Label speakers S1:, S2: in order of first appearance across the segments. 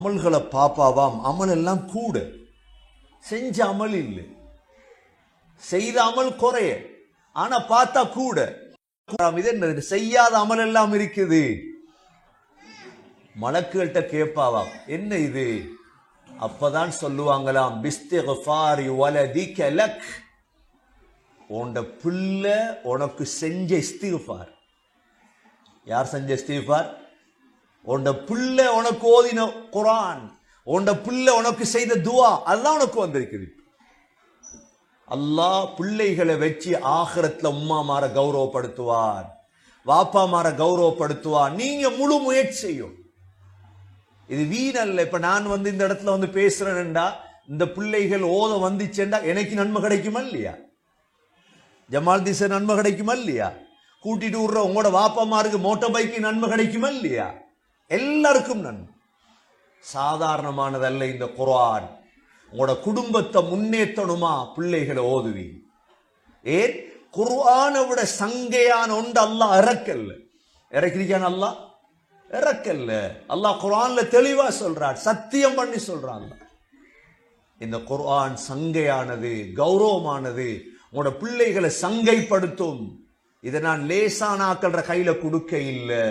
S1: அமல்களை பாப்பாவாம் அமல் எல்லாம் கூட செஞ்ச அமல் இல்லை செய்த அமல் குறைய ஆனா பார்த்தா கூட இது என்ன செய்யாத அமல் எல்லாம் இருக்குது மலக்குகள்கிட்ட கேட்பாவாம் என்ன இது அப்பதான் சொல்லுவாங்களாம் பிஸ்திஃபாரி வலதிக லக் உண்ட பிள்ளை உனக்கு செஞ்ச இஸ்திஃபார் யார் செஞ்ச இஸ்திஃபார் உண்ட பிள்ளை உனக்கு ஓதின குரான் உண்ட பிள்ளை உனக்கு செய்த துவா அதுதான் உனக்கு வந்திருக்குது அல்லாஹ் பிள்ளைகளை வச்சு ஆகிரத்துல உம்மா மாற கௌரவப்படுத்துவார் வாப்பா மாற கௌரவப்படுத்துவார் நீங்க முழு முயற்சி செய்யும் இது வீணல்ல இப்ப நான் வந்து இந்த இடத்துல வந்து பேசுறேன்டா இந்த பிள்ளைகள் ஓத வந்துச்சேண்டா எனக்கு நன்மை கிடைக்குமா இல்லையா ஜமால் திசை நன்மை கிடைக்குமா இல்லையா கூட்டிட்டு விடுற உங்களோட வாப்பமாருக்கு மோட்டார் பைக்கு நன்மை கிடைக்குமா இல்லையா எல்லாருக்கும் நன்மை சாதாரணமானதல்ல இந்த குர்ஆன் உங்களோட குடும்பத்தை முன்னேற்றணுமா பிள்ளைகளை ஓதுவி ஏன் குர்ஆனை விட சங்கையான ஒன்று அல்லாஹ் இறக்கல்ல இறக்கிருக்கான் அல்லாஹ் இறக்கல்ல அல்லாஹ் குர்ஆன்ல தெளிவா சொல்றான் சத்தியம் பண்ணி சொல்றான் அல்லாஹ். இந்த குர்ஆன் சங்கையானது கௌரவமானது உங்களோட பிள்ளைகளை சங்கைப்படுத்தும் இதை நான் லேசானாக்கள்ற கையில கொடுக்க இல்லை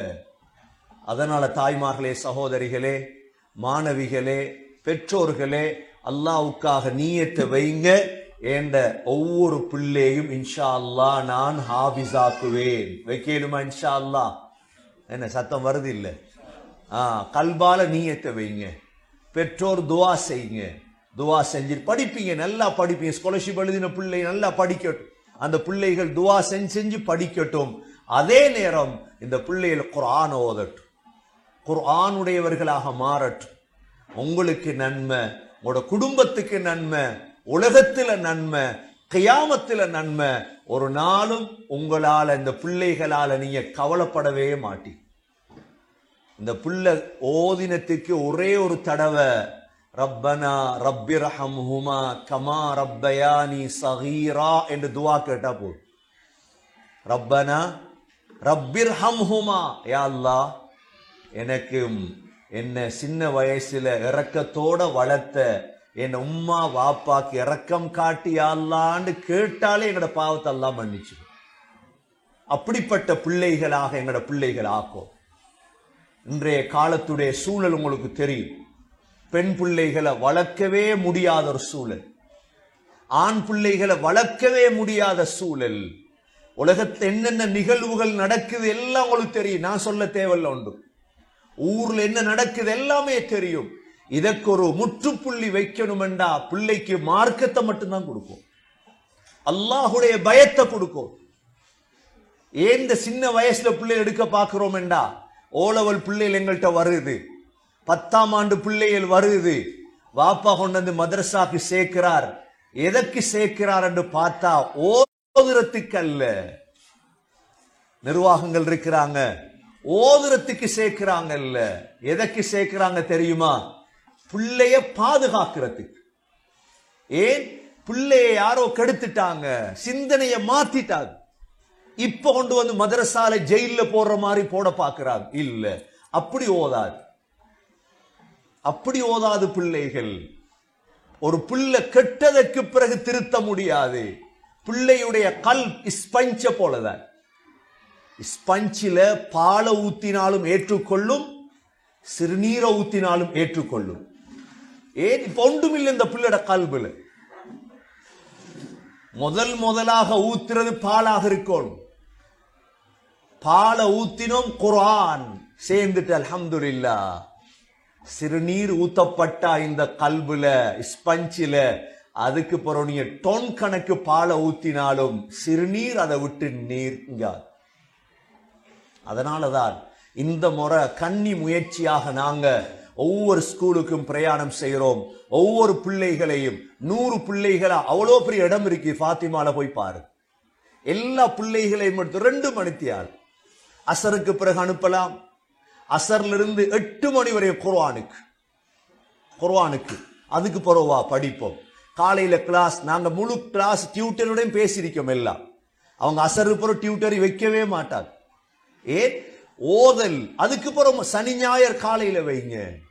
S1: அதனால தாய்மார்களே சகோதரிகளே மாணவிகளே பெற்றோர்களே அல்லாவுக்காக நீயத்தை வைங்க ஏண்ட ஒவ்வொரு பிள்ளையும் இன்ஷா அல்லாஹ் நான் ஹாபிஸாக்குவேன் வைக்கலுமா இன்ஷா அல்லாஹ் என்ன சத்தம் வருது இல்ல ஆ கல்பால நீயத்தை வைங்க பெற்றோர் துவா செய்யுங்க துவா செஞ்சு படிப்பீங்க நல்லா படிப்பீங்க ஸ்காலர்ஷிப் எழுதின பிள்ளை நல்லா படிக்கட்டும் அந்த பிள்ளைகள் துவா செஞ்சு செஞ்சு படிக்கட்டும் அதே நேரம் இந்த பிள்ளைகள் குர்ஆன் ஓதட்டும் குர்ஆனுடையவர்களாக மாறட்டும் உங்களுக்கு நன்மை உங்களோட குடும்பத்துக்கு நன்மை உலகத்துல நன்மை கியாமத்துல நன்மை ஒரு நாளும் உங்களால இந்த பிள்ளைகளால நீங்க கவலைப்படவே மாட்டீங்க இந்த பிள்ளை ஓதினத்துக்கு ஒரே ஒரு தடவை ரப்பனா ரப்பிரஹம்ஹுமா கமா ரப்பயானி சகீரா என்று துவா கேட்டா போதும் ரப்பனா ரப்பிர்ஹம்ஹுமா யா அல்லாஹ் எனக்கும் என்ன சின்ன வயசுல இரக்கத்தோட வளர்த்த என் உம்மா வாப்பாக்கு இரக்கம் காட்டி அல்லான்னு கேட்டாலே எங்களோட பாவத்தை எல்லாம் மன்னிச்சு அப்படிப்பட்ட பிள்ளைகளாக எங்களோட பிள்ளைகள் ஆக்கும் இன்றைய காலத்துடைய சூழல் உங்களுக்கு தெரியும் பெண் பிள்ளைகளை வளர்க்கவே முடியாத ஒரு சூழல் ஆண் பிள்ளைகளை வளர்க்கவே முடியாத சூழல் உலகத்தில் என்னென்ன நிகழ்வுகள் நடக்குது எல்லாம் உங்களுக்கு தெரியும் நான் சொல்ல தேவையில்ல உண்டு ஊர்ல என்ன நடக்குது எல்லாமே தெரியும் இதற்கு ஒரு முற்றுப்புள்ளி வைக்கணுமெண்டா பிள்ளைக்கு மார்க்கத்தை மட்டும்தான் கொடுக்கும் அல்லாஹுடைய பயத்தை கொடுக்கும் ஏன் இந்த சின்ன வயசுல பிள்ளை எடுக்க பார்க்கிறோம்டா ஓலவல் பிள்ளைகள் எங்கள்கிட்ட வருது பத்தாம் ஆண்டு பிள்ளைகள் வருது வாப்பா கொண்டு வந்து மதரசாக்கு சேர்க்கிறார் எதற்கு சேர்க்கிறார் என்று பார்த்தா ஓதுறதுக்கு அல்ல நிர்வாகங்கள் இருக்கிறாங்க ஓதுறதுக்கு சேர்க்கிறாங்கல்ல எதற்கு சேர்க்கிறாங்க தெரியுமா பிள்ளைய பாதுகாக்கிறதுக்கு ஏன் பிள்ளைய யாரோ கெடுத்துட்டாங்க சிந்தனைய மாத்திட்டாங்க இப்ப கொண்டு வந்து மதரசால ஜெயில போடுற மாதிரி போட பாக்குறாங்க இல்ல அப்படி ஓதாது அப்படி ஓதாது பிள்ளைகள் ஒரு பிள்ளை கெட்டதற்கு பிறகு திருத்த முடியாது பிள்ளையுடைய கல் ஸ்பஞ்ச போலதான் ஸ்பஞ்சில பாலை ஊத்தினாலும் ஏற்றுக்கொள்ளும் சிறுநீரை ஊத்தினாலும் ஏற்றுக்கொள்ளும் ஏன் இப்ப ஒன்றுமில்லை இந்த பிள்ளையோட கல்புல முதல் முதலாக ஊத்துறது பாலாக இருக்கணும் பாலை ஊத்தினோம் குர்ஆன் சேர்ந்துட்டு அல்ஹம்துலில்லா சிறுநீர் ஊத்தப்பட்டா இந்த கல்புல ஸ்பஞ்சில அதுக்கு பிறகு நீங்க டொன் கணக்கு பாலை ஊத்தினாலும் சிறுநீர் அதை விட்டு நீர்ங்காது அதனாலதான் இந்த முறை கன்னி முயற்சியாக நாங்க ஒவ்வொரு ஸ்கூலுக்கும் பிரயாணம் செய்கிறோம் ஒவ்வொரு பிள்ளைகளையும் நூறு பிள்ளைகளா அவ்வளோ பெரிய இடம் இருக்கு ஃபாத்திமால போய் பாரு எல்லா பிள்ளைகளையும் எடுத்து ரெண்டு மணித்தியால் அசருக்கு பிறகு அனுப்பலாம் அசர்ல இருந்து எட்டு மணி வரை குர்ஆனுக்கு குர்ஆனுக்கு அதுக்கு பிறவா படிப்போம் காலையில கிளாஸ் நாங்க முழு கிளாஸ் டியூட்டருடையும் பேசியிருக்கோம் எல்லாம் அவங்க அசருக்கு பிறகு டியூட்டரி வைக்கவே மாட்டாங்க ஏன் ஓதல் அதுக்கு பிறகு சனி ஞாயிறு காலையில வைங்க